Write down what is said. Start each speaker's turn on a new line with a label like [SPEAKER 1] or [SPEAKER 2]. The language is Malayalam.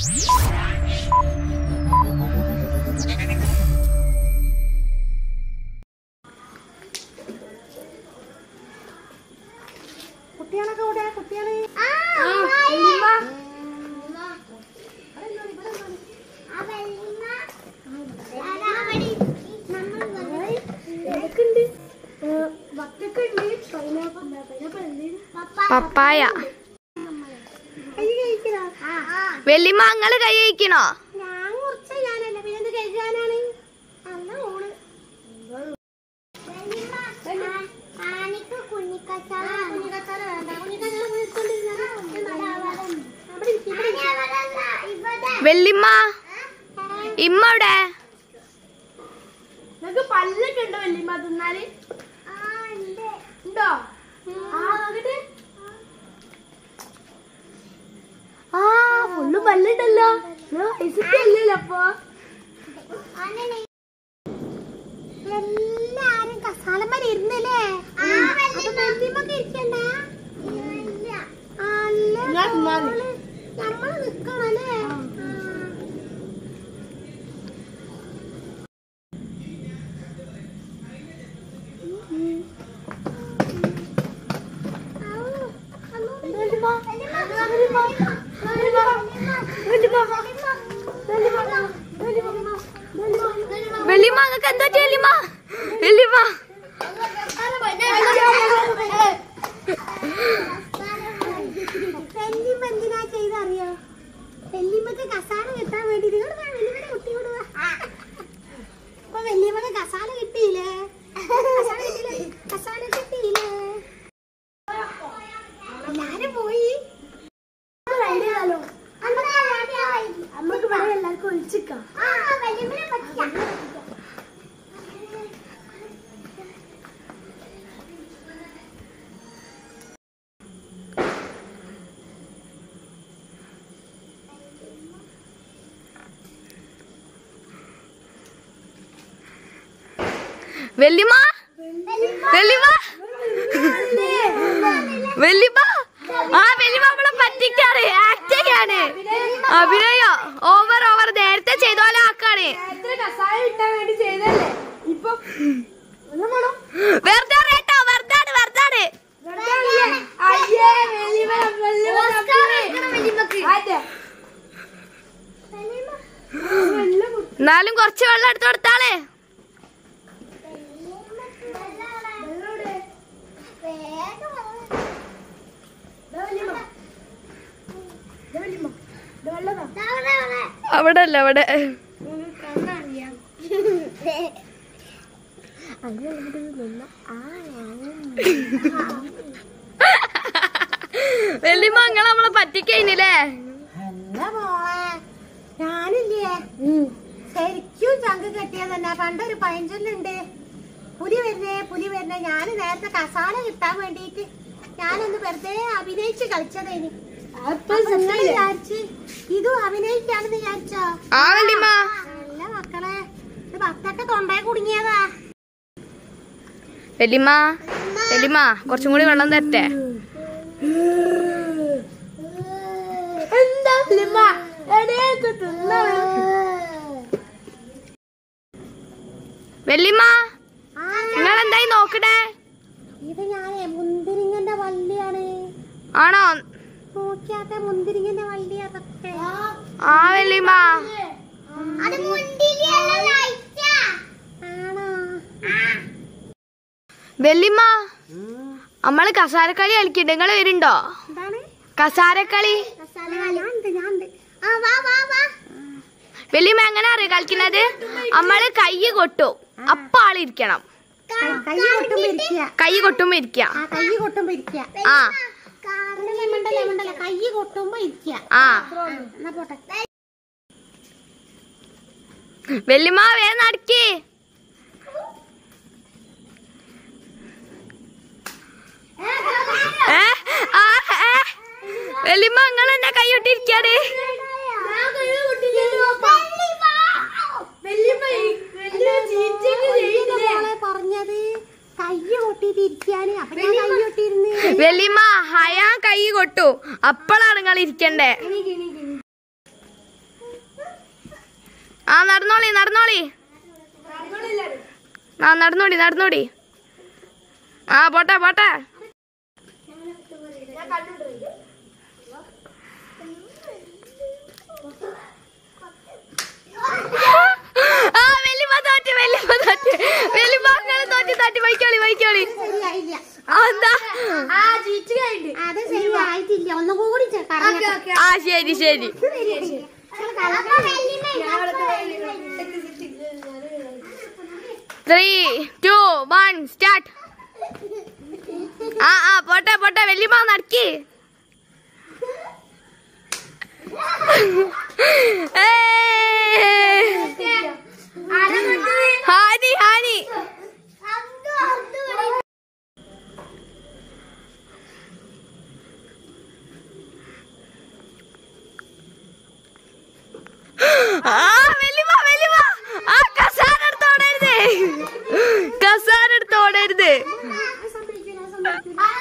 [SPEAKER 1] കുട്ടികളൊക്കെ ഇവിടെ കുട്ടികള്
[SPEAKER 2] പപ്പായ വെള്ളിമ അങ്ങള് കൈ കഴിക്കണോ
[SPEAKER 1] ഞാൻ കുറച്ച് ഞാനല്ല പിന്നെ എന്ത് കഴിക്കാനാണ് നല്ല ഊണ് കുഞ്ഞിക്കച്ചാല വേണ്ട കുഞ്ഞിക്കച്ചാല
[SPEAKER 2] വെള്ളിമ്മ ഇമ്മ അവിടെ
[SPEAKER 1] നിങ്ങക്ക് പല്ലൊക്കെ ഉണ്ടോ വല്യമ്മ തിന്നാല് ഉണ്ടോ ആ നോക്കട്ടെ ആ ഫുള്ള് പല്ലുണ്ടല്ലോ അല്ലല്ലോ അപ്പൊ എല്ലാരും കസാലമ്മ ഇരുന്നല്ലേ വല്യമ്മക്ക് ഇരിക്കണ്ട നമ്മള് നിക്കണല്ലേ
[SPEAKER 2] വെള്ളിമ അങ്ങക്ക് എന്താ വെള്ളിമ വെള്ളിമ
[SPEAKER 1] വെല്ലിമ്മ എന്തിനാ ചെയ്തറിയോ വെല്ലിമ്മക്ക് കസാല കിട്ടാൻ വേണ്ടി വെല്ലിമ്മയുടെ കുട്ടി വിടുക അപ്പൊ വെല്ലിമ്മക്ക് കസാല കിട്ടിയില്ലേ കസാല കിട്ടിയില്ലേ കസാല കിട്ടിയില്ലേ എല്ലാരും പോയി നമുക്ക് വേറെ എല്ലാവർക്കും ഒഴിച്ചിക്കാം
[SPEAKER 2] വെള്ളിമ വെള്ളിമ വെള്ളിമ ആ വെള്ളിമ നമ്മളെ പറ്റിക്കാണ് ആക്ടിങ് ആണ് അഭിനയോ ഓവർ ഓവർ നേരത്തെ ചെയ്ത പോലെ ആക്കാണ്
[SPEAKER 1] കസാല കിട്ടാൻ വേണ്ടി ചെയ്തല്ലേ ഇപ്പൊ
[SPEAKER 2] വെറുതെ കേട്ടോ വെറുതെ വെറുതെ
[SPEAKER 1] അയ്യേ വെല്ലിമ്മ വെല്ലിമ്മ അതെ
[SPEAKER 2] എന്നാലും കുറച്ച് വെള്ളം എടുത്തു കൊടുത്താളേ അവിടെ അല്ല അവിടെ വെള്ളിമ നിങ്ങൾ നമ്മളെ പറ്റിക്കഴിഞ്ഞില്ലേ
[SPEAKER 1] എന്താ മോളെ ഞാനില്ലേ ശരിക്കും ചങ്ക് കെട്ടിയത് തന്നെ പണ്ടൊരു പഴഞ്ചൊല്ലുണ്ട് പുലി വരുന്നേ പുലി വരുന്നേ ഞാൻ നേരത്തെ കസാല കിട്ടാൻ വേണ്ടിയിട്ട് ഞാനൊന്ന് വെറുതെ അഭിനയിച്ച് കളിച്ചതേനി അപ്പൊ നിങ്ങള് വിചാരിച്ച് ഇതും അഭിനയിക്കാണെന്ന് വിചാരിച്ചോ
[SPEAKER 2] ആ വെള്ളിമ
[SPEAKER 1] നല്ല മക്കളെ ഇത് ഭക്തൊക്കെ തൊണ്ടയെ കുടുങ്ങിയതാ
[SPEAKER 2] വെള്ളിമ വെള്ളിമ കുറച്ചും കൂടി വെള്ളം തരട്ടെ
[SPEAKER 1] എന്താ ലിമ എടേക്ക് തിന്നോ
[SPEAKER 2] വെള്ളിമ നിങ്ങൾ എന്തായി നോക്കണേ
[SPEAKER 1] ഇത് ഞാനേ മുന്തിരിങ്ങന്റെ വള്ളിയാണ്
[SPEAKER 2] ആണോ
[SPEAKER 1] നോക്കിയാത്ത മുന്തിരിങ്ങന്റെ വള്ളി അതൊക്കെ
[SPEAKER 2] ആ വെള്ളിമ
[SPEAKER 1] അത് മുന്തിരിയല്ല ആണോ
[SPEAKER 2] വെള്ളിമ നമ്മള് കസാരക്കളി കളിക്കണ്ട് നിങ്ങൾ വരുണ്ടോ
[SPEAKER 1] എന്താണ്
[SPEAKER 2] കസാരക്കളി
[SPEAKER 1] ഞാനുണ്ട് ഞാനുണ്ട് ആ വാ വാ വാ
[SPEAKER 2] വെള്ളിമ എങ്ങനെ അറിയാം കളിക്കുന്നത് നമ്മള് കൈ കൊട്ടും അപ്പ ആളിരിക്കണം
[SPEAKER 1] കൈ കൊട്ടുമ്പോ ഇരിക്കുക
[SPEAKER 2] കൈ കൊട്ടുമ്പോ ഇരിക്ക
[SPEAKER 1] ആ കൈ കൊട്ടുമ്പോ ഇരിക്കുക
[SPEAKER 2] ആ
[SPEAKER 1] മണ്ടല്ലേ മണ്ടല്ലേ കൈ കൊട്ടുമ്പോ ഇരിക്കുക
[SPEAKER 2] ആ
[SPEAKER 1] എന്നാ പോട്ടെ
[SPEAKER 2] വെള്ളിമ വേ നടക്കി ഏ? ആ, ഏ? വെള്ളിമ നിങ്ങൾ എന്നെ കൈ കൊട്ടിരിക്കാണ്
[SPEAKER 1] മോളെ പറഞ്ഞത് കൈ കൊട്ടിട്ട് ഇരിക്കാന് അപ്പൊ ഞാൻ കൈ കൊട്ടിരുന്ന്
[SPEAKER 2] വെള്ളിമ ഹയാ കൈ കൊട്ടു അപ്പോഴാണ് നിങ്ങൾ ഇരിക്കണ്ടേ ആ നടന്നോളി നടന്നോളി ആ നടന്നോടി നടന്നോടി ആ പോട്ടെ പോട്ടെ ആ വെല്ലിമ്മ തോറ്റ് വെല്ലിമ്മ തോറ്റ് വെല്ലിമ്മ അങ്ങനെ തോറ്റ് തോറ്റ് വൈക്കോളി വൈക്കോളി
[SPEAKER 1] ശരിയായില്ല
[SPEAKER 2] ആ, എന്താ
[SPEAKER 1] അത് ശരിയായിട്ടില്ല ഒന്നും കൂടി ചെ- കറങ്ങട്ടെ.
[SPEAKER 2] ആ ശരി ശരി ത്രീ ടു വൺ സ്റ്റാർട്ട് ആ ആ പോട്ടെ പോട്ടെ വെല്ലിമ്മ നടക്കി ഹാനി ഹാനി ആ വെല്ലിമ്മ വെല്ലിമ്മ ആ കസാര എടുത്ത് ഓടരുത് കസാര എടുത്ത് ഓടരുത്
[SPEAKER 1] സംഭവിക്കില്ല, സംഭവിക്കില്ല.